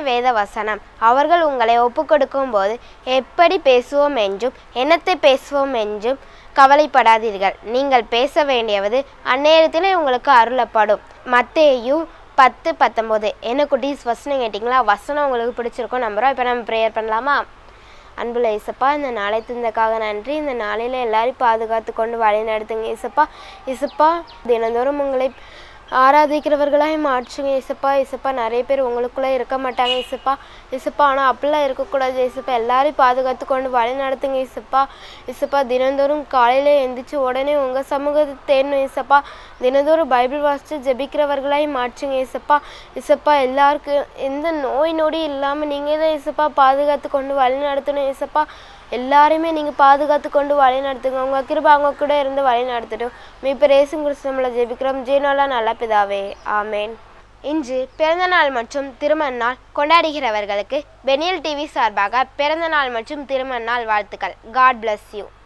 வேத வசனம் அவர்கள் உங்களை ஒப்புக்கொடுக்கும் போது எப்படி பேசுவோம் என்றும் என்னத்தை பேசுவோம் என்றும் கவலைப்படாதீர்கள் நீங்கள் பேச வேண்டியவது அந்நேரத்திலே உங்களுக்கு அருளப்படும் மத்தேயு பத்து பத்தொம்போது என்ன குட்டீஸ் வசனம் கேட்டிங்களா வசனம் உங்களுக்கு பிடிச்சிருக்கும் நம்புகிறோம் இப்போ நம்ம ப்ரேயர் பண்ணலாமா அன்புள்ள இசப்பா இந்த நாளை தந்தக்காக நன்றி இந்த நாளையில் எல்லாரையும் பாதுகாத்து கொண்டு வழி நடத்துங்க இசப்பா இசப்பா தினந்தோறும் உங்களை ஆராதிக்கிறவர்களாய் மாற்றுங்க இசப்பா இசப்பா நிறைய பேர் உங்களுக்குள்ளே இருக்க மாட்டாங்க இசப்பா இசப்பா ஆனால் அப்படிலாம் இருக்கக்கூடாது இசப்பா எல்லாரையும் பாதுகாத்து கொண்டு வழி நடத்துங்க இசப்பா இசப்பா தினந்தோறும் காலையில் எந்திரிச்சு உடனே உங்கள் சமூகத்தை தேடணும் இசப்பா தினந்தோறும் பைபிள் வாசித்து ஜெபிக்கிறவர்களாய் மாற்றுங்க இசப்பா இசப்பா எல்லாருக்கும் எந்த நோய் நொடி இல்லாமல் நீங்கள் தான் இசப்பா பாதுகாத்து கொண்டு வழி நடத்தணும் இசப்பா எல்லாரையுமே நீங்கள் பாதுகாத்து கொண்டு வழி நடத்துங்க உங்கள் கிருபை அவங்க கூட இருந்து வழி நடத்தட்டும் மீப்ப ரேசும் கிறிஸ்தமில் ஜெபிக்கிறோம் ஜீனோலா நல்ல பிதாவே ஆமேன் இன்று பிறந்தநாள் மற்றும் திருமண நாள் கொண்டாடுகிறவர்களுக்கு பெனியல் டிவி சார்பாக பிறந்தநாள் மற்றும் திருமண நாள் வாழ்த்துக்கள் காட் bless யூ